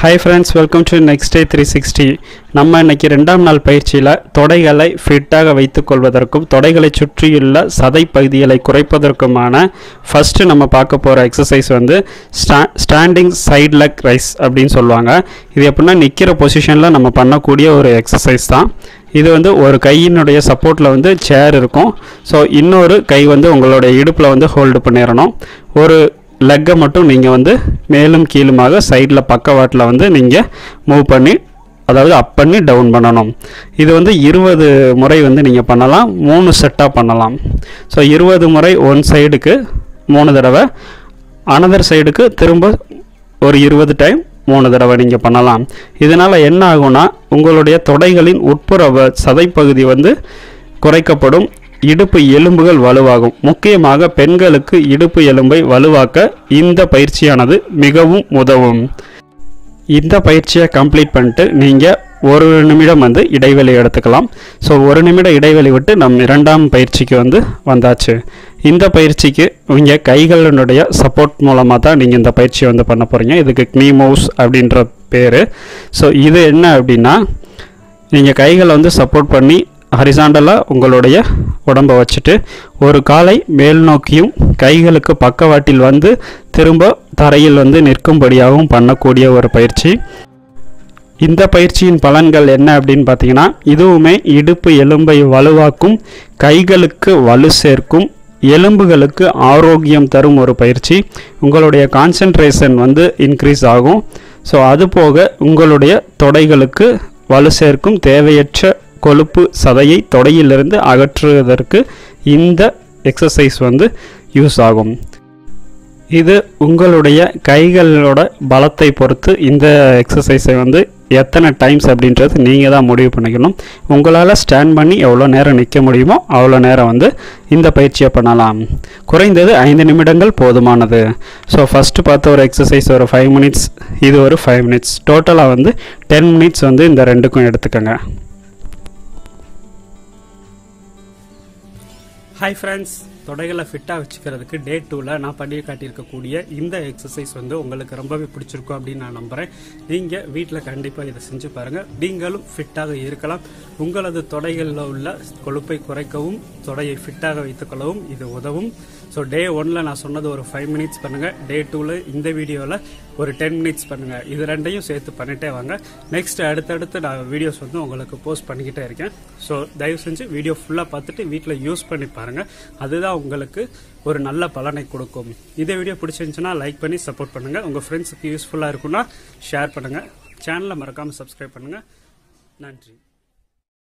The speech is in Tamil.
hi friends welcome to next day three sixty நம்ம இன்னைக்கு ரெண்டாம் நாள் பயிற்சியில் தொடைகளை ஃபிட்டாக வைத்துக் கொள்வதற்கும் தொடைகளை சுற்றியுள்ள சதை பகுதிகளை குறைப்பதற்குமான ஃபஸ்ட்டு நம்ம பார்க்க போகிற எக்ஸசைஸ் வந்து ஸ்டா ஸ்டாண்டிங் சைட் லெக் ரைஸ் அப்படின்னு சொல்லுவாங்க இது எப்படின்னா நிற்கிற பொசிஷனில் நம்ம பண்ணக்கூடிய ஒரு எக்ஸசைஸ் தான் இது வந்து ஒரு கையினுடைய சப்போர்ட்டில் வந்து சேர் இருக்கும் ஸோ இன்னொரு கை வந்து உங்களுடைய இடுப்பில் வந்து ஹோல்டு பண்ணிடணும் ஒரு லெக்கை மட்டும் நீங்கள் வந்து மேலும் கீழுமாக சைடில் பக்கவாட்டில் வந்து நீங்கள் மூவ் பண்ணி அதாவது அப் பண்ணி டவுன் பண்ணணும் இது வந்து இருபது முறை வந்து நீங்கள் பண்ணலாம் மூணு செட்டாக பண்ணலாம் ஸோ இருபது முறை ஒன் சைடுக்கு மூணு தடவை அனதர் சைடுக்கு திரும்ப ஒரு இருபது டைம் மூணு தடவை நீங்கள் பண்ணலாம் இதனால் என்ன ஆகும்னா உங்களுடைய தொடைகளின் உட்புற வ- சதைப்பகுதி வந்து குறைக்கப்படும் இடுப்பு எலும்புகள் வலுவாகும் முக்கியமாக பெண்களுக்கு இடுப்பு எலும்பை வலுவாக்க இந்த பயிற்சியானது மிகவும் உதவும் இந்த பயிற்சியை கம்ப்ளீட் பண்ணிட்டு நீங்கள் ஒரு நிமிடம் வந்து இடைவெளி எடுத்துக்கலாம் ஸோ ஒரு நிமிடம் இடைவெளி விட்டு நம் இரண்டாம் பயிற்சிக்கு வந்து வந்தாச்சு இந்த பயிற்சிக்கு நீங்கள் கைகளினுடைய சப்போர்ட் மூலமாக தான் நீங்கள் இந்த பயிற்சியை வந்து பண்ண போகிறீங்க இதுக்கு knee moves அப்படின்ற பேர் ஸோ இது என்ன அப்படின்னா நீங்கள் கைகளை வந்து சப்போர்ட் பண்ணி ஹரிசாண்டலாக உங்களுடைய உடம்பை வச்சுட்டு ஒரு காலை மேல் நோக்கியும் கைகளுக்கு பக்கவாட்டில் வந்து திரும்ப தரையில் வந்து நிற்கும்படியாகவும் பண்ணக்கூடிய ஒரு பயிற்சி இந்த பயிற்சியின் பலன்கள் என்ன அப்படின்னு பார்த்தீங்கன்னா இதுவுமே இடுப்பு எலும்பை வலுவாக்கும் கைகளுக்கு வலு சேர்க்கும் எலும்புகளுக்கு ஆரோக்கியம் தரும் ஒரு பயிற்சி உங்களுடைய கான்சென்ட்ரேஷன் வந்து இன்க்ரீஸ் ஆகும் ஸோ அது போக உங்களுடைய தொடைகளுக்கு வலு சேர்க்கும் தேவையற்ற கொழுப்பு சதையை தொடையிலிருந்து அகற்றுவதற்கு இந்த எக்ஸசைஸ் வந்து யூஸ் ஆகும் இது உங்களுடைய கைகளோட பலத்தை பொறுத்து இந்த எக்ஸசைஸை வந்து எத்தனை டைம்ஸ் அப்படின்றது நீங்கள் தான் முடிவு பண்ணிக்கணும் உங்களால் ஸ்டாண்ட் பண்ணி எவ்வளோ நேரம் நிற்க முடியுமோ அவ்வளோ நேரம் வந்து இந்த பயிற்சியை பண்ணலாம் குறைந்தது ஐந்து நிமிடங்கள் போதுமானது ஸோ ஃபஸ்ட்டு பார்த்த ஒரு எக்ஸசைஸ் ஒரு ஃபைவ் மினிட்ஸ் இது ஒரு ஃபைவ் மினிட்ஸ் டோட்டலாக வந்து டென் மினிட்ஸ் வந்து இந்த ரெண்டுக்கும் எடுத்துக்கோங்க ஹாய் ஃப்ரெண்ட்ஸ் தொடைகளை ஃபிட்டாக வச்சுக்கிறதுக்கு டே டூவில் நான் பண்ணி காட்டியிருக்கக்கூடிய இந்த எக்ஸசைஸ் வந்து உங்களுக்கு ரொம்பவே பிடிச்சிருக்கும் அப்படின்னு நான் நம்புகிறேன் நீங்கள் வீட்டில் கண்டிப்பாக இதை செஞ்சு பாருங்கள் நீங்களும் ஃபிட்டாக இருக்கலாம் உங்களது தொடைகளில் உள்ள கொழுப்பை குறைக்கவும் தொடையை ஃபிட்டாக வைத்துக்கொள்ளவும் இது உதவும் ஸோ டே ஒனில் நான் சொன்னது ஒரு ஃபைவ் மினிட்ஸ் பண்ணுங்கள் டே டூவில் இந்த வீடியோவில் ஒரு டென் மினிட்ஸ் பண்ணுங்கள் இது ரெண்டையும் சேர்த்து பண்ணிட்டே வாங்க நெக்ஸ்ட் அடுத்தடுத்து நான் வீடியோஸ் வந்து உங்களுக்கு போஸ்ட் பண்ணிக்கிட்டே இருக்கேன் ஸோ தயவு செஞ்சு வீடியோ ஃபுல்லாக பார்த்துட்டு வீட்டில் யூஸ் பண்ணி பாருங்கள் அதுதான் உங்களுக்கு ஒரு நல்ல பலனை கொடுக்கும் இதே வீடியோ பிடிச்சிருந்துச்சுன்னா லைக் பண்ணி சப்போர்ட் பண்ணுங்கள் உங்கள் ஃப்ரெண்ட்ஸுக்கு யூஸ்ஃபுல்லாக இருக்குன்னா ஷேர் பண்ணுங்கள் சேனலை மறக்காமல் சப்ஸ்கிரைப் பண்ணுங்கள் நன்றி